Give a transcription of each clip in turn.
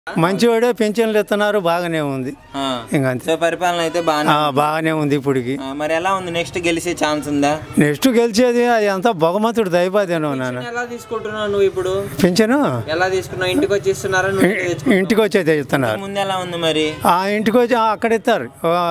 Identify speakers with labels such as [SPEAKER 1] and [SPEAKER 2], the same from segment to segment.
[SPEAKER 1] మంచివాడే పెన్షన్లు ఇస్తున్నారు బాగానే ఉంది
[SPEAKER 2] ఆ.
[SPEAKER 1] ఇంకా అంతే
[SPEAKER 2] సో పరిపాలన అయితే బాగానే
[SPEAKER 1] ఆ, బాగానే ఉంది ఇప్పటికి
[SPEAKER 2] ఆ, మరి ఎలా ఉంది నెక్స్ట్ గెలిచే ఛాన్స్ ఉందా
[SPEAKER 1] నెక్స్ట్ గెలిచేది అది అంతా భగవంతుడు దైవాదేనో నాన్న
[SPEAKER 2] ఎలా తీసుకుంటున్నావు నువ్వు ఇప్పుడు
[SPEAKER 1] పెన్షన్
[SPEAKER 2] ఎలా తీసుకున్నావు ఇంటికి వచ్చి ఇస్తున్నారా నువ్వు ఇంటికి తెచ్చుకున్నావా?
[SPEAKER 1] ఇంటికి వచ్చేది ఇస్తున్నారు
[SPEAKER 2] ముందు ఎలా ఉంది మరి
[SPEAKER 1] ఆ ఇంటికి వచ్చి ఆ, అక్కడ ఇస్తారు ఆ,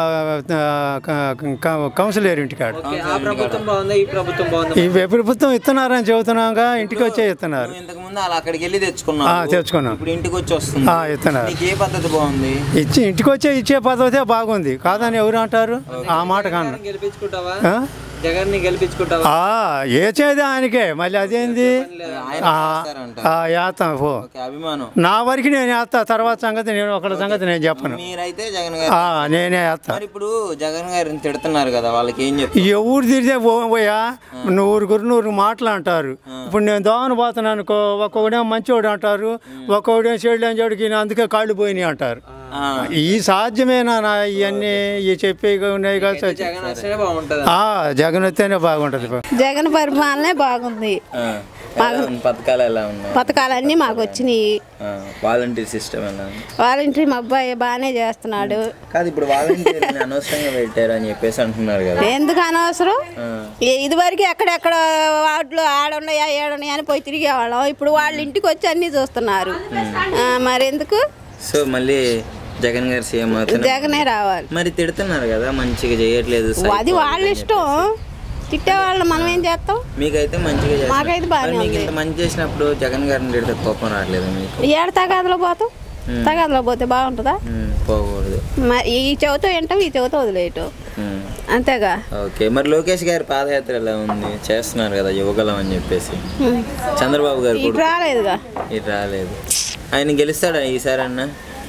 [SPEAKER 1] క- క- కౌన్సిలర్ ఇంటికాడ
[SPEAKER 2] ఓకే, ఆ ప్రభుత్వం బాగుందా ఈ ప్రభుత్వం బాగుందా
[SPEAKER 1] ఈ ప్రభుత్వం ఇస్తున్నారని చెబుతున్నాగా ఇంటికి వచ్చే ఇస్తున్నారు
[SPEAKER 2] నువ్వు ఇంతకు ముందు అలా అక్కడికి వెళ్ళి తెచ్చుకున్నావు
[SPEAKER 1] ఆ, తెచ్చుకున్నాం.
[SPEAKER 2] ఇప్పుడు ఇంటికి వచ్చి వస్తుంది
[SPEAKER 1] ఆ, ఇస్తున్నారు
[SPEAKER 2] నీకు ఏ పద్ధతి బాగుంది
[SPEAKER 1] ఇచ్చి ఇంటికి వచ్చే ఇచ్చే పద్ధతే బాగుంది కాదని ఎవరు అంటారు ఆ మాట కన్నా
[SPEAKER 2] గెలిపించుకుంటావా
[SPEAKER 1] ఆ?
[SPEAKER 2] జగన్ ని గెలిపించుకుంటావా
[SPEAKER 1] ఆ, ఏచేది ఆయనకే మళ్ళీ అదేంది
[SPEAKER 2] ఆయన
[SPEAKER 1] ఆ,
[SPEAKER 2] చేస్తారంట.
[SPEAKER 1] ఆ, వేస్తాం పో
[SPEAKER 2] ఓకే అభిమానం
[SPEAKER 1] నా వరకు నేను వేస్తా తర్వాత సంగతి నేను ఒకళ్ళ సంగతి నేను చెప్పను
[SPEAKER 2] మీరైతే జగన్ గారు
[SPEAKER 1] ఆ, నేనే వేస్తా
[SPEAKER 2] మరి ఇప్పుడు జగన్ గారిని తిడుతున్నారు కదా వాళ్ళకి ఏం చెప్తారు
[SPEAKER 1] ఎవరు తిరిగితే పోయా నూరుగురు నూరు మాటలు అంటారు ఇప్పుడు నేను దోమను పోతున్నాను అనుకో ఒక్కొక్కడేమో మంచివాడు అంటారు ఒక్కొక్కడేమో చెడు అని చెడుకి అందుకే కాళ్ళు పోయినాయి అంటారు
[SPEAKER 2] ఆ,
[SPEAKER 1] ఈ సాధ్యమేనా నా ఇవన్నీ ఈ చెప్పే ఉన్నాయి కదా
[SPEAKER 2] జగన్ వస్తేనే బాగుంటది
[SPEAKER 1] ఆ, జగన్ వస్తేనే బాగుంటుంది
[SPEAKER 3] జగన్ పరిపాలనే బాగుంది
[SPEAKER 2] ఆ, ఎలా ఉంది? పథకాలు ఎలా ఉన్నాయి
[SPEAKER 3] పథకాలన్నీ మాకు వచ్చినాయి
[SPEAKER 2] వాలంటీర్ సిస్టమ్ ఎలా ఉంది
[SPEAKER 3] వాలంటరీ మా అబ్బాయి బాగానే చేస్తున్నాడు
[SPEAKER 2] కాదు ఇప్పుడు వాలంటీర్ అనవసరంగా పెట్టారు అని చెప్పేసి అంటున్నారు కదా
[SPEAKER 3] ఎందుకు అనవసరం
[SPEAKER 2] ఆ,
[SPEAKER 3] ఈ- ఇదివరకు ఎక్కడెక్కడ వార్డులు ఆడున్నాయా ఏడున్నాయా అని పోయి తిరిగేవాళ్ళం ఇప్పుడు వాళ్ళ ఇంటికి వచ్చి అన్నీ చూస్తున్నారు ఆ, మరి ఎందుకు
[SPEAKER 2] సో మళ్ళీ జగన్ గారు సీఎం అవుతున్నారు
[SPEAKER 3] జగనే రావాలి
[SPEAKER 2] మరి తిడుతున్నారు కదా మంచిగా చేయట్లేదు సైకో
[SPEAKER 3] అది వాళ్ళ
[SPEAKER 2] అని
[SPEAKER 3] ఇష్టం తిట్టే వాళ్ళని మనం ఏం చేస్తాం
[SPEAKER 2] మీకైతే మంచిగా చేస్తున్నారు.
[SPEAKER 3] మాకైతే బాగానే
[SPEAKER 2] మరి మీకు
[SPEAKER 3] ఉంది.
[SPEAKER 2] ఇంత మంచి చేసినప్పుడు జగన్ గారిని తిడితే కోపం రావట్లేదు మీకు
[SPEAKER 3] ఏడ తగాదలో పోతాం తగాదలో పోతే బాగుంటుందా
[SPEAKER 2] ఉమ్, పోకూడదు
[SPEAKER 3] మరి ఈ చెవితో వింటాం ఈ చెవితో వదిలేయటం
[SPEAKER 2] ఉమ్,
[SPEAKER 3] అంతేగా
[SPEAKER 2] ఓకే మరి లోకేష్ గారి పాదయాత్ర ఎలా ఉంది చేస్తున్నారు కదా యువగలం అని చెప్పేసి చంద్రబాబు గారు
[SPEAKER 3] ఇటు
[SPEAKER 2] కొడుకు
[SPEAKER 3] రాలేదుగా
[SPEAKER 2] ఇటు రాలేదు ఆయన గెలుస్తాడా ఈసారి అన్న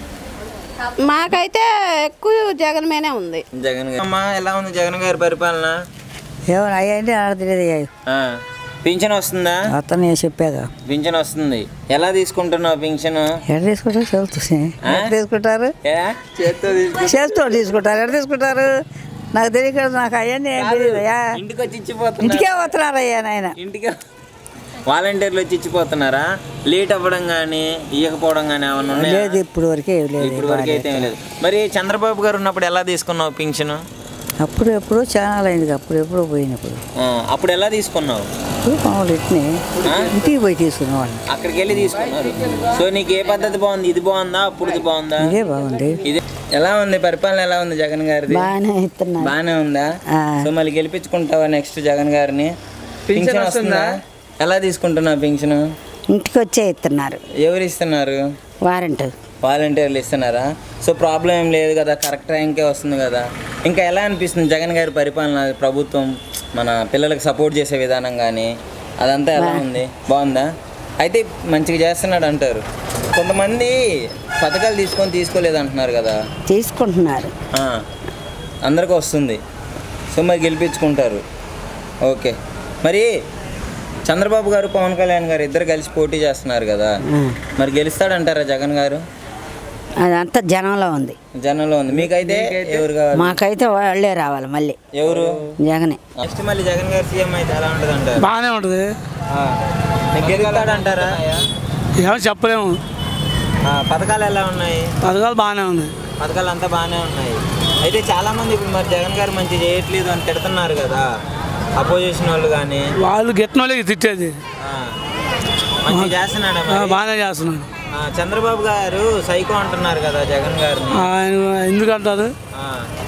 [SPEAKER 3] మాకైతే ఎక్కువ జగన్ మీనే ఉంది
[SPEAKER 2] జగన్ గారు అమ్మా ఎలా ఉంది జగన్ గారి పరిపాలన
[SPEAKER 4] ఏమన్నా అయ్యండి ఆడలేదు
[SPEAKER 2] ఆ, పింఛన్ వస్తుందా
[SPEAKER 4] అతను నేను చెప్పాగా
[SPEAKER 2] పింఛన్ వస్తుంది ఎలా తీసుకుంటున్నావు పింఛన్
[SPEAKER 4] ఎక్కడ తీసుకుంటారు చెబుతుంది ఎక్కడ తీసుకుంటారు
[SPEAKER 2] ఏ? చేత్తో తీసుకు
[SPEAKER 4] చేస్తూ తీసుకుంటారు ఎక్కడ తీసుకుంటారు నాకు తెలియక నాకు అవన్నీ ఏం తెలియదయ్యా
[SPEAKER 2] ఇంటికి వచ్చి ఇచ్చిపోతున్నారు
[SPEAKER 4] ఇంటికే వస్తున్నారు అయ్యా నాయన
[SPEAKER 2] ఇంటికి వాలంటీర్లు వచ్చి ఇచ్చిపోతున్నారా లేట్ అవ్వడం కానీ ఇవ్వకపోవడం కానీ ఏమన్నా ఉన్నాయా?
[SPEAKER 4] లేదు ఇప్పుడు వరకే ఏం లేదు
[SPEAKER 2] ఇప్పుడు వరకు అయితే ఏం లేదు మరి చంద్రబాబు గారు ఉన్నప్పుడు ఎలా తీసుకున్నావు పింఛను
[SPEAKER 4] అప్పుడు ఎప్పుడు చాలా అయింది అప్పుడు ఎప్పుడు పోయినప్పుడు
[SPEAKER 2] ఆ, అప్పుడు ఎలా తీసుకున్నావు
[SPEAKER 4] ఇప్పుడు మామూలు ఇట్నే ఇంటికి పోయి తీసుకున్న వాళ్ళు
[SPEAKER 2] అక్కడికి వెళ్ళి తీసుకున్నారు సో నీకు ఏ పద్ధతి బాగుంది ఇది బాగుందా అప్పుడుది బాగుందా
[SPEAKER 4] ఇదే బాగుంది
[SPEAKER 2] ఇది ఎలా ఉంది పరిపాలన ఎలా ఉంది జగన్ గారిది
[SPEAKER 4] బాగానే ఇస్తున్నారు
[SPEAKER 2] బాగానే ఉందా
[SPEAKER 4] ఆ.
[SPEAKER 2] సో మళ్ళీ గెలిపించుకుంటావా నెక్స్ట్ జగన్ గారిని పింఛన్ వస్తుందా ఎలా తీసుకుంటున్నావు పింఛను
[SPEAKER 4] ఇంటికి వచ్చే ఇస్తున్నారు
[SPEAKER 2] ఎవరు ఇస్తున్నారు
[SPEAKER 4] వారంట్
[SPEAKER 2] వాలంటీర్లు ఇస్తున్నారా సో ప్రాబ్లం ఏం లేదు కదా కరెక్ట్ టైంకే వస్తుంది కదా ఇంకా ఎలా అనిపిస్తుంది జగన్ గారి పరిపాలన ప్రభుత్వం మన పిల్లలకు సపోర్ట్ చేసే విధానం కానీ అదంతా ఎలా ఉంది బాగుందా అయితే మంచిగా చేస్తున్నాడు అంటారు కొంతమంది పథకాలు తీసుకొని తీసుకోలేదు అంటున్నారు కదా
[SPEAKER 4] తీసుకుంటున్నారు
[SPEAKER 2] ఆ, అందరికీ వస్తుంది సో మరి గెలిపించుకుంటారు ఓకే మరి చంద్రబాబు గారు పవన్ కళ్యాణ్ గారు ఇద్దరు కలిసి పోటీ చేస్తున్నారు కదా మరి గెలుస్తాడంటారా జగన్ గారు
[SPEAKER 4] అదంతా జనంలో ఉంది
[SPEAKER 2] జనంలో ఉంది మీకైతే ఎవరు కావాలి
[SPEAKER 4] మాకైతే వాళ్ళే రావాలి మళ్ళీ
[SPEAKER 2] ఎవరు
[SPEAKER 4] జగనే
[SPEAKER 2] నెక్స్ట్ మళ్ళీ జగన్ గారు సీఎం అయితే ఎలా ఉంటుంది అంటారు
[SPEAKER 5] బాగానే ఉంటుంది
[SPEAKER 2] గెలుస్తాడంటారా
[SPEAKER 5] ఏమో చెప్పలేము
[SPEAKER 2] ఆ, పథకాలు ఎలా ఉన్నాయి
[SPEAKER 5] పథకాలు బాగానే ఉంది
[SPEAKER 2] పథకాలు అంతా బాగానే ఉన్నాయి అయితే చాలా మంది ఇప్పుడు మరి జగన్ గారు మంచి చేయట్లేదు అని తిడుతున్నారు కదా అపోజిషన్ వాళ్ళు కానీ
[SPEAKER 5] వాళ్ళు గిట్టిన వాళ్ళకి తిట్టేది
[SPEAKER 2] మంచి చేస్తున్నాడా
[SPEAKER 5] ఆ,
[SPEAKER 2] మరి?
[SPEAKER 5] బాగానే చేస్తున్నాడు
[SPEAKER 2] ఆ, చంద్రబాబు గారు సైకో అంటున్నారు కదా జగన్ గారిని
[SPEAKER 5] ఆయన ఎందుకంటారు
[SPEAKER 2] ఆ.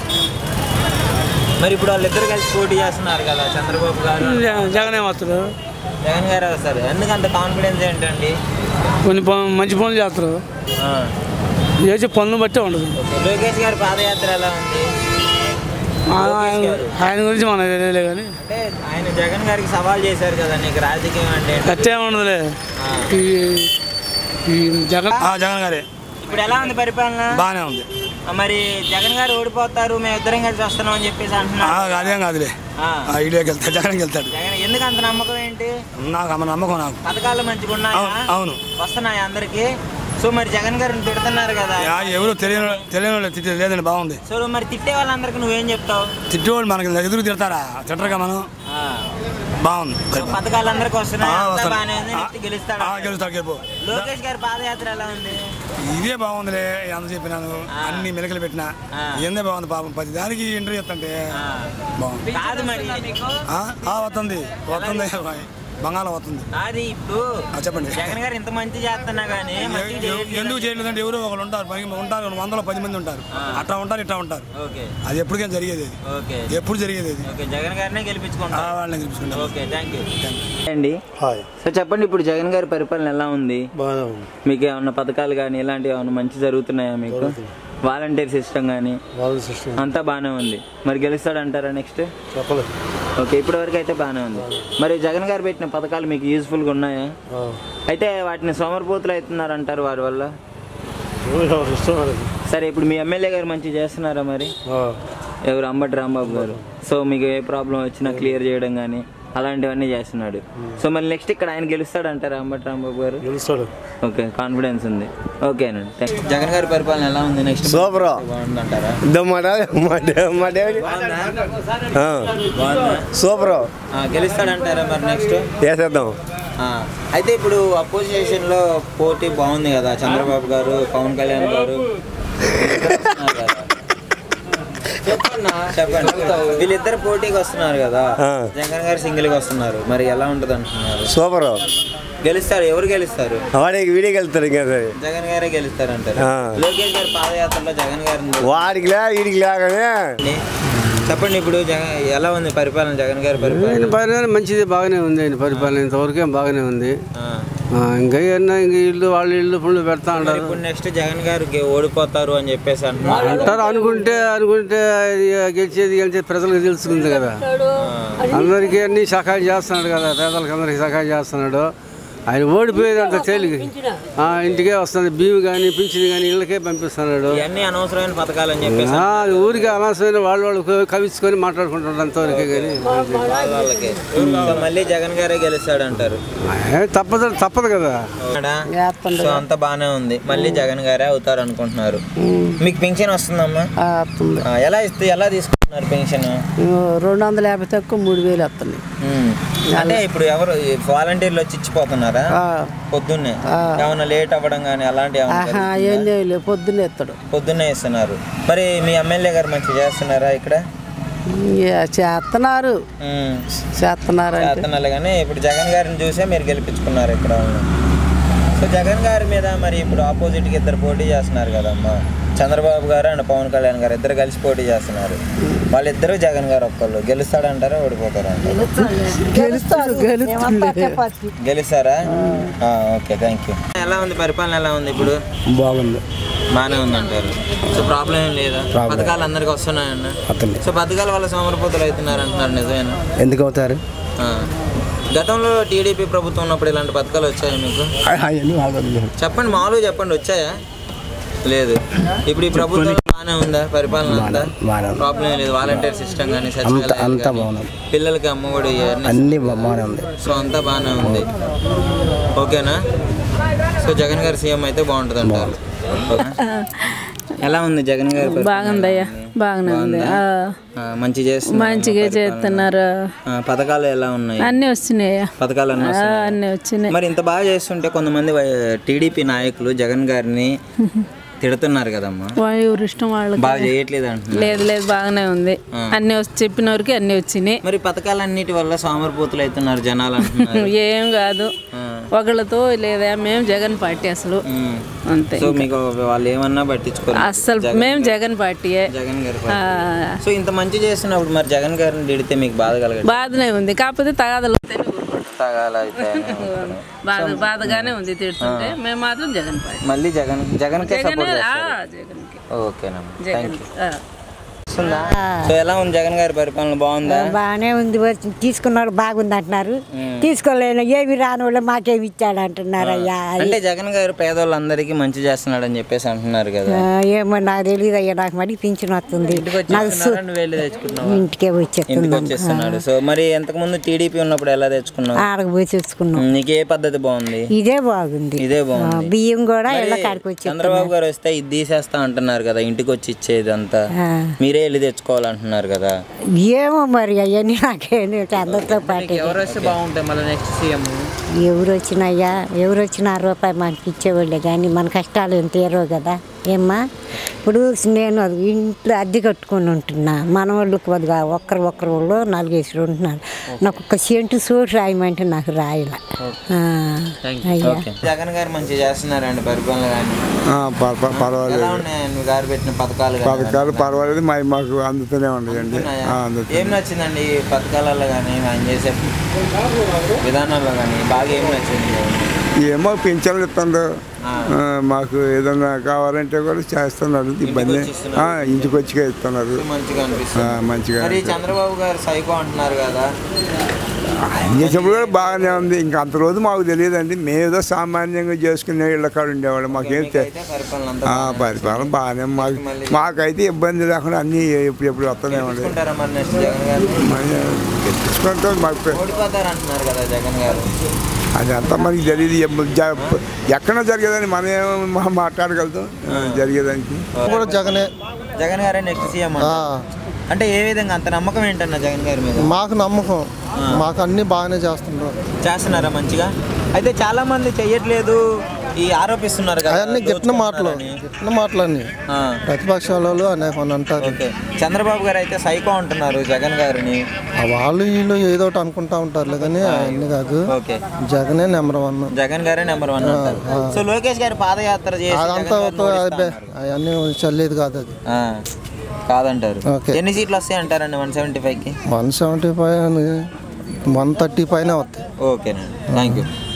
[SPEAKER 2] మరి ఇప్పుడు వాళ్ళిద్దరు కలిసి పోటీ చేస్తున్నారు కదా చంద్రబాబు గారు
[SPEAKER 5] జ- జగనే వస్తారు
[SPEAKER 2] జగన్ గారు వస్తారు ఎందుకంత కాన్ఫిడెన్స్ ఏంటండి
[SPEAKER 5] కొన్ని పనులు మంచి పనులు చేస్తారు
[SPEAKER 2] ఆ.
[SPEAKER 5] చేసే పనులు బట్టే ఉండదు
[SPEAKER 2] ఓకే. లోకేష్ గారి పాదయాత్ర ఎలా ఉంది
[SPEAKER 5] ఆ- ఆయన ఆయన గురించి మనకు తెలియలే కానీ
[SPEAKER 2] అంటే ఆయన జగన్ గారికి సవాల్ చేశారు కదా నీకు రాజకీయం అంటే ఏంటి?
[SPEAKER 5] కట్టే ఉండదులే
[SPEAKER 2] ఆ.
[SPEAKER 5] ఈ ఈ జగన్
[SPEAKER 6] జగన్ గారే
[SPEAKER 2] ఇప్పుడు ఎలా ఉంది పరిపాలన
[SPEAKER 6] బాగానే ఉంది
[SPEAKER 2] ఆ, మరి జగన్ గారు ఓడిపోతారు మేము ఇద్దరం కలిసి వస్తున్నాం అని చెప్పేసి
[SPEAKER 6] ఆ,
[SPEAKER 2] అంటున్నారు
[SPEAKER 6] అదేం కాదులే
[SPEAKER 2] ఆ.
[SPEAKER 6] ఆ, ఈడేకి వెళ్తాడు జగన్కి వెళ్తాడు
[SPEAKER 2] జగన్ ఎందుకు అంత నమ్మకం ఏంటి
[SPEAKER 6] నాకు అమ్మ నమ్మకం నాకు
[SPEAKER 2] పథకాలు మంచిగా ఉన్నాయా
[SPEAKER 6] అవును, అవును.
[SPEAKER 2] వస్తున్నాయి అందరికి సో మరి జగన్ గారిని తిడుతున్నారు కదా
[SPEAKER 6] యా, ఎవరు తెలియని తెలియని వాళ్ళు తిట్టే లేదండి బాగుంది
[SPEAKER 2] సో మరి తిట్టే వాళ్ళందరికి నువ్వేం చెప్తావు
[SPEAKER 6] తిట్టేవాళ్ళు మనకి ఎదురు తిడతారా తిట్టరుగా మనం
[SPEAKER 2] ఆ.
[SPEAKER 6] బాగుంది
[SPEAKER 2] సో పథకాలు అందరికి వస్తున్నాయి
[SPEAKER 6] ఆ,
[SPEAKER 2] అంతా
[SPEAKER 6] వస్తున్నాయి.
[SPEAKER 2] బాగానే ఉంది
[SPEAKER 6] ఆ,
[SPEAKER 2] నెక్స్ట్ గెలుస్తాడు
[SPEAKER 6] ఆ, గెలుస్తాడు చెప్పు
[SPEAKER 2] లోకేష్ గారి పాదయాత్ర ఎలా ఉంది
[SPEAKER 6] ఇదే బాగుందిలే ఎంత చెప్పినాను అన్ని మెలకలు పెట్టినా
[SPEAKER 2] ఆ.
[SPEAKER 6] ఏందే బాగుంది పాపం ప్రతి దానికి ఇంటర్వ్యూ ఇస్తుంటే
[SPEAKER 2] ఆ.
[SPEAKER 6] బాగుంది
[SPEAKER 2] కాదు మరి మీకు
[SPEAKER 6] ఆ, ఆ, వస్తుంది వస్తుంది బంగాళం వస్తుంది
[SPEAKER 2] అది ఇప్పుడు
[SPEAKER 6] ఆ, చెప్పండి
[SPEAKER 2] జగన్ గారు ఇంత మంచి చేస్తున్నా కానీ మంచి
[SPEAKER 6] ఎ- ఎ- ఎందుకు చేయలేదంటే ఎవరో ఒకరు ఉంటారు పది ఉంటారు వందల పది మంది ఉంటారు అట్లా ఉంటారు ఇట్లా ఉంటారు
[SPEAKER 2] ఓకే
[SPEAKER 6] అది ఎప్పటికైనా జరిగేది అది
[SPEAKER 2] ఓకే
[SPEAKER 6] ఎప్పుడు జరిగేది అది
[SPEAKER 2] ఓకే జగన్ గారినే
[SPEAKER 6] ఆ
[SPEAKER 2] గెలిపించుకుంటాం
[SPEAKER 6] వాళ్ళని గెలుచుకుంటారు
[SPEAKER 2] ఓకే థ్యాంక్ యూ అండి
[SPEAKER 1] హాయ్
[SPEAKER 2] సో చెప్పండి ఇప్పుడు జగన్ గారి పరిపాలన ఎలా ఉంది
[SPEAKER 1] బాగా ఉంది
[SPEAKER 2] మీకు ఏమన్నా పథకాలు కానీ ఇలాంటివి ఏమన్నా మంచి జరుగుతున్నాయా మీకు వాలంటీర్ సిస్టమ్ కానీ
[SPEAKER 1] వాళ్ళ సిస్టమ్
[SPEAKER 2] అంతా బాగానే ఉంది మరి గెలుస్తాడంటారా నెక్స్ట్
[SPEAKER 1] చెప్పలేదు
[SPEAKER 2] ఓకే ఇప్పటి వరకు అయితే బాగానే ఉంది మరి జగన్ గారు పెట్టిన పథకాలు మీకు యూస్ఫుల్గా ఉన్నాయా అయితే వాటిని సోమరిపోతులు అవుతున్నారు అంటారు వారి వల్ల
[SPEAKER 1] ఇష్టం వాళ్ళకి
[SPEAKER 2] సరే ఇప్పుడు మీ ఎమ్మెల్యే గారు మంచి చేస్తున్నారా మరి ఎవరు అంబటి రాంబాబు గారు సో మీకు ఏ ప్రాబ్లం వచ్చినా క్లియర్ చేయడం కానీ అలాంటివన్నీ చేస్తున్నాడు సో మరి నెక్స్ట్ ఇక్కడ ఆయన గెలుస్తాడు అంటారా అంబటి రాంబాబు గారు
[SPEAKER 1] గెలుస్తాడు
[SPEAKER 2] ఓకే కాన్ఫిడెన్స్ ఉంది ఓకేనండి జగన్ గారి పరిపాలన ఎలా ఉంది నెక్స్ట్
[SPEAKER 7] సూపర్
[SPEAKER 2] బాగుందంటారా బాగుందా
[SPEAKER 7] సూపర్
[SPEAKER 2] ఆ, గెలుస్తాడంటారా మరి నెక్స్ట్
[SPEAKER 7] వేసేద్దాం
[SPEAKER 2] అయితే ఇప్పుడు అపోజిషన్ లో పోటీ బాగుంది కదా చంద్రబాబు గారు పవన్ కళ్యాణ్ గారు వస్తున్నారు కదా. చెప్పన్నా చెప్పండి వీళ్ళిద్దరు పోటీకి వస్తున్నారు కదా
[SPEAKER 7] ఆ.
[SPEAKER 2] జగన్ గారు సింగిల్ గా వస్తున్నారు మరి ఎలా ఉంటది అంటున్నారు
[SPEAKER 7] సూపర్
[SPEAKER 2] గెలుస్తారు ఎవరు గెలుస్తారు
[SPEAKER 7] వాడికి వీడికి వెళ్తారు ఇంకా అది.
[SPEAKER 2] జగన్ గారే గెలుస్తారు అంటారు
[SPEAKER 7] ఆ.
[SPEAKER 2] లోకేష్ గారి పాదయాత్రలో జగన్ గారిని
[SPEAKER 7] వాడికి లే వీడికి లేకనే
[SPEAKER 2] చెప్పండి ఇప్పుడు జగన్ ఎలా ఉంది పరిపాలన జగన్ గారి పరిపాలన
[SPEAKER 5] ఆయన పరిపాలన మంచిది బాగానే ఉంది ఆయన పరిపాలన ఇంతవరకే బాగానే ఉంది
[SPEAKER 2] ఆ.
[SPEAKER 5] ఆ, ఇంకా ఏమన్నా ఇంక ఇల్లు వాళ్ళ ఇల్లు పుళ్ళు పెడతా
[SPEAKER 2] మరి
[SPEAKER 5] ఉంటారు
[SPEAKER 2] ఇప్పుడు నెక్స్ట్ జగన్ గారు గె- ఓడిపోతారు అని చెప్పేసి అంటున్నారు
[SPEAKER 5] అంటారు అనుకుంటే అనుకుంటే ఇక గెలిచేది గెలిచేది ప్రజలకు తెలుసుకుంది కదా అందరికీ అన్ని సహాయం చేస్తున్నాడు కదా పేదలకు అందరికి సహాయం చేస్తున్నాడు ఆయన ఓడిపోయేది అంత తేలిక ఆ, ఇంటికే వస్తుంది బియ్యం కానీ పింఛన్ కానీ ఇళ్ళకే పంపిస్తున్నాడు
[SPEAKER 2] ఇవన్నీ అనవసరమైన పథకాలు అని చెప్పేసి
[SPEAKER 5] ఆ, అది ఊరికి అనవసరమైన వాళ్ళు వాళ్ళు కవించుకొని మాట్లాడుకుంటారు అంతవరకే కానీ
[SPEAKER 2] వాళ్ళకి సో మళ్ళీ జగన్ గారే గెలుస్తాడు అంటారు
[SPEAKER 5] ఏ, తప్పదు తప్పదు కదా
[SPEAKER 2] సో అంత బానే ఉంది మళ్ళీ జగన్ గారే అవుతారు అనుకుంటున్నారు మీకు పెన్షన్ వస్తుందమ్మా ఆ, ఎలా ఇస్తే ఎలా తీసుకుంటున్నారు పెన్షన్
[SPEAKER 4] రెండు వందల యాభై తక్కువ మూడు వేలు వస్తుంది
[SPEAKER 2] అంటే ఇప్పుడు ఎవరు వాలంటీర్లు వచ్చి ఇచ్చిపోతున్నారా పొద్దున్నే ఏమన్నా లేట్ అవ్వడం కానీ అలాంటి ఏమన్నా
[SPEAKER 4] ఏం చేయలేదు పొద్దున్నే ఎత్తాడు
[SPEAKER 2] పొద్దున్నే ఇస్తున్నారు మరి మీ ఎమ్మెల్యే గారు మంచిగా చేస్తున్నారా ఇక్కడ
[SPEAKER 4] చేస్తున్నారు
[SPEAKER 2] ఉమ్.
[SPEAKER 4] చేస్తున్నారు అంటే
[SPEAKER 2] చేస్తున్నారు కానీ ఇప్పుడు జగన్ గారిని చూసే మీరు గెలిపించుకున్నారు ఇక్కడ వాళ్ళని. సో జగన్ గారి మీద మరి ఇప్పుడు ఆపోజిట్కి ఇద్దరు పోటీ చేస్తున్నారు కదమ్మా చంద్రబాబు గారు అండ్ పవన్ కళ్యాణ్ గారు ఇద్దరు కలిసి పోటీ చేస్తున్నారు వాళ్ళిద్దరూ జగన్ గారు ఒక్కళ్ళు గెలుస్తాడంటారా ఓడిపోతారంటారా
[SPEAKER 4] గెలుస్తారు గెలుస్తారు
[SPEAKER 2] గెలుస్తారా ఆ, ఓకే థ్యాంక్ యూ ఎలా ఉంది పరిపాలన ఎలా ఉంది ఇప్పుడు
[SPEAKER 7] బాగుంది
[SPEAKER 2] బాగానే ఉంది అంటారు సో ప్రాబ్లం ఏం లేదా పథకాలు అందరికి వస్తున్నాయన్న
[SPEAKER 7] అతన్ని
[SPEAKER 2] సో పథకాల వల్ల సోమరపోతులు అవుతున్నారు అంటున్నారు నిజమేనా
[SPEAKER 7] ఎందుకు అవుతారు
[SPEAKER 2] ఆ. గతంలో టీడీపీ ప్రభుత్వం ఉన్నప్పుడు ఇలాంటి పథకాలు వచ్చాయా మీకు
[SPEAKER 7] అవన్నీ వాళ్ళు
[SPEAKER 2] చెప్పండి మామూలుగా చెప్పండి వచ్చాయా లేదు ఇప్పుడు ఈ ప్రభుత్వం బాగానే ఉందా పరిపాలన అంతా
[SPEAKER 7] బాగానే ఉంది.
[SPEAKER 2] ప్రాబ్లం ఏం లేదు వాలంటీర్ సిస్టమ్ కానీ
[SPEAKER 7] అంత
[SPEAKER 2] సచివాలయాలు
[SPEAKER 7] అంతా
[SPEAKER 2] కానీ,
[SPEAKER 7] బాగుంది
[SPEAKER 2] పిల్లలకి అమ్మఒడి ఇవన్నీ
[SPEAKER 7] అన్నీ బా- బాగానే ఉంది
[SPEAKER 2] సో అంతా బాగానే ఉంది ఓకేనా సో జగన్ గారు సీఎం అయితే బాగుంటుంది అంటారు ఎలా ఉంది జగన్ గారి పరిపాలన?
[SPEAKER 8] బాగుందయ్యా బాగానే ఉంది ఆ,
[SPEAKER 2] ఆ, మంచి చేస్తున్నారు
[SPEAKER 8] మంచిగా చేస్తున్నారు
[SPEAKER 2] ఆ, పథకాలు ఎలా ఉన్నాయి
[SPEAKER 8] అన్నీ వచ్చినాయ్యా
[SPEAKER 2] పథకాలు అన్నీ
[SPEAKER 8] ఆ,
[SPEAKER 2] వస్తున్నాయా?
[SPEAKER 8] అన్నీ వచ్చినాయి
[SPEAKER 2] మరి ఇంత బాగా చేస్తుంటే కొంతమంది టీడీపీ నాయకులు జగన్ గారిని తిడుతున్నారు కదమ్మా
[SPEAKER 8] వాళ్ళు ఎవరి ఇష్టం వాళ్ళకి
[SPEAKER 2] బాగా చేయట్లేదు అంటున్నారు
[SPEAKER 8] లేదు లేదు బాగానే ఉంది అన్ని వచ్చి చెప్పిన వరకు అన్ని వచ్చినాయి
[SPEAKER 2] మరి పథకాలన్నిటి వల్ల సోమరిపోతులు అవుతున్నారు జనాలు అంటున్నారు
[SPEAKER 8] ఏం కాదు ఒకళ్ళతో లేదా మేము జగన్ పార్టీ అసలు
[SPEAKER 2] ఉమ్.
[SPEAKER 8] అంతే
[SPEAKER 2] సో మీకు వాళ్ళు ఏమన్నా పట్టించుకోరు
[SPEAKER 8] అస్సలు మేము జగన్ పార్టీయే
[SPEAKER 2] జగన్ గారు
[SPEAKER 8] ఆ,
[SPEAKER 2] సో ఇంత మంచి చేస్తున్నప్పుడు మరి జగన్ గారిని తిడితే మీకు బాధ కలగదు
[SPEAKER 8] బాధనే ఉంది కాకపోతే తగాదలు
[SPEAKER 2] తాగాల అయితే అని అనుకున్నాను.
[SPEAKER 8] బాధ బాధగానే ఉంది తిడుతుంటే మేము మాత్రం జగన్ పార్టీ
[SPEAKER 2] మళ్ళీ జగన్ జగన్కే
[SPEAKER 8] జగన్
[SPEAKER 2] సపోర్ట్
[SPEAKER 8] ఆ,
[SPEAKER 2] చేస్తారు
[SPEAKER 8] జగన్కి
[SPEAKER 2] ఓకేనమ్మా
[SPEAKER 8] జగన్
[SPEAKER 2] థ్యాంక్ యూ
[SPEAKER 8] ఆ.
[SPEAKER 2] వస్తుందా సో ఎలా ఉంది జగన్ గారి పరిపాలన బాగుందా
[SPEAKER 9] బాగానే ఉంది వచ్చి తీసుకున్నాడు బాగుంది అంటున్నారు తీసుకోలేను ఏమి రాని వాళ్ళు మాకేమి ఇచ్చాడు అంటున్నారు అయ్యా
[SPEAKER 2] అంటే జగన్ గారు పేదోళ్ళందరికీ మంచి చేస్తున్నాడు అని చెప్పేసి అంటున్నారు కదా
[SPEAKER 9] ఆ, ఏమో నాకు తెలియదు అయ్యా నాకు మరి పింఛన్ వస్తుంది
[SPEAKER 2] ఇంటికి
[SPEAKER 9] నాకు సు-
[SPEAKER 2] వచ్చేస్తున్నారా నువ్వు వెళ్ళి తెచ్చుకున్నావా
[SPEAKER 9] ఇంటికే పోయి
[SPEAKER 2] ఇంటికి
[SPEAKER 9] చెప్తున్నాం
[SPEAKER 2] వచ్చేస్తున్నాడు సో మరి ఎంతకు ముందు టీడీపీ ఉన్నప్పుడు ఎలా తెచ్చుకున్నావు
[SPEAKER 9] ఆడకు పోయి తెచ్చుకున్నాం
[SPEAKER 2] నీకు ఏ పద్ధతి బాగుంది
[SPEAKER 9] ఇదే బాగుంది
[SPEAKER 2] ఇదే
[SPEAKER 9] ఆ,
[SPEAKER 2] బాగుంది
[SPEAKER 9] బియ్యం కూడా
[SPEAKER 2] మరి
[SPEAKER 9] ఇళ్ళ కాడికి వచ్చి
[SPEAKER 2] చంద్రబాబు గారు వస్తే ఇది తీసేస్తా అంటున్నారు కదా ఇంటికి వచ్చి ఇచ్చేది అంతా
[SPEAKER 9] ఆ.
[SPEAKER 2] మీరే వెళ్ళి తెచ్చుకోవాలంటున్నారు కదా
[SPEAKER 9] ఏమో మరి అవన్నీ నాకేం అందరితో పాటు
[SPEAKER 2] ఎవరు వస్తే బాగుంటాయి మళ్ళీ నెక్స్ట్ సీఎం
[SPEAKER 9] ఎవరు వచ్చినాయా ఎవరు వచ్చినా ఆ రూపాయి మనకి ఇచ్చేవాళ్ళే కానీ మన కష్టాలు ఏం తీరవు కదా ఏమ్మా ఇప్పుడు నేను ఇంట్లో అద్దె కట్టుకొని ఉంటున్నా మన వాళ్ళు కొద్దిగా ఒక్కరు ఒక్కరు వాళ్ళు నాలుగేసి ఉంటున్నారు నాకు ఒక సెంటు సోటు రాయమంటే నాకు రాయల అయ్యా
[SPEAKER 2] జగన్ గారు మంచిగా చేస్తున్నారండి పరిపాలన కానీ ఎలా
[SPEAKER 10] పర్వాలేదు
[SPEAKER 2] ఉన్నాయండి మీ గారు పెట్టిన పథకాలు కానీ
[SPEAKER 10] పథకాలు పర్వాలేదు మా మాకు అందుతూనే ఉన్నాయండి
[SPEAKER 2] ఉన్నాయా?
[SPEAKER 10] ఆ, అందుతున్నాయి.
[SPEAKER 2] ఏం నచ్చిందండి ఈ పథకాలలో కానీ ఆయన చేసే విధానాల్లో కానీ బాగా ఏం నచ్చింది
[SPEAKER 10] ఏమో పింఛన్లు ఇస్తుండ్రు ఆ, మాకు ఏదన్నా కావాలంటే కూడా చేస్తున్నారు ఇబ్బంది ఆ, ఇంటికి వచ్చి ఇస్తున్నారు
[SPEAKER 2] మంచిగా అనిపిస్తుంది
[SPEAKER 10] ఆ, మంచిగా
[SPEAKER 2] మరి చంద్రబాబు గారు సైకో అంటున్నారు కదా
[SPEAKER 10] ఆయన చేసినప్పుడు కూడా బాగానే ఉంది ఇంకా అంత రోజు మాకు తెలియదండి మేము ఏదో సామాన్యంగా చేసుకునే ఇళ్ళ కాడ ఉండేవాళ్ళం మాకేం తె-
[SPEAKER 2] అయితే పరిపాలన అంతా
[SPEAKER 10] ఆ, పరిపాలన బాగానే మాకు మాకైతే ఇబ్బంది లేకుండా అన్నీ ఎప్పుడు ఎప్పుడు వస్తూనే ఉండే
[SPEAKER 2] తెచ్చుకుంటారా మరి నెక్స్ట్ జగన్ గారు
[SPEAKER 10] తెచ్చుకుంటాం మాకు
[SPEAKER 2] ఓడిపోతారు అంటున్నారు కదా జగన్ గారు
[SPEAKER 10] అదంతా మనకి తెలియదు ఎప్ప- జ- ఎక్కడ జరిగేదని మనం ఏం మా- మాట్లాడగలుగుతాం ఆ, జరిగేదానికి
[SPEAKER 7] కూడా జగనే
[SPEAKER 2] జగన్ గారే నెక్స్ట్ సీఎం అంటే ఏ విధంగా అంత నమ్మకం ఏంటన్న జగన్ గారి మీద
[SPEAKER 7] మాకు నమ్మకం మాకు అన్ని బాగానే చేస్తున్నారు
[SPEAKER 2] చేస్తున్నారా మంచిగా అయితే చాలా మంది చెయ్యట్లేదు ఈ ఆరోపిస్తున్నారు కదా
[SPEAKER 7] అవన్నీ గిట్టిన మాటలు
[SPEAKER 2] దోచుకుంటున్నారని.
[SPEAKER 7] గిట్టిన మాటలన్నీ
[SPEAKER 2] ఆ,
[SPEAKER 7] ప్రతిపక్షాల వాళ్ళు అనేక మంది అంటారు
[SPEAKER 2] ఓకే చంద్రబాబు గారు అయితే సైకో అంటున్నారు జగన్ గారిని
[SPEAKER 7] ఆ వాళ్ళు వీళ్ళు ఏదో ఒకటి అనుకుంటా ఉంటారు కానీ అవన్నీ కాదు
[SPEAKER 2] ఓకే
[SPEAKER 7] జగనే నెంబర్ వన్
[SPEAKER 2] జగన్ గారే నెంబర్ వన్ అంటారు సో లోకేష్ గారి పాదయాత్ర చేసి
[SPEAKER 7] అదంతా
[SPEAKER 2] జగన్ గారిని ఓడిస్తా
[SPEAKER 7] అవన్నీ చల్లేదు కాదు అది
[SPEAKER 2] ఆ, కాదంటారు
[SPEAKER 7] ఓకే.
[SPEAKER 2] ఎన్ని సీట్లు వస్తాయి అంటారండి వన్ సెవెంటీ ఫైవ్కి
[SPEAKER 7] one seventy five one thirty పైన వస్తాయి
[SPEAKER 2] ఓకేనండి థ్యాంక్ యూ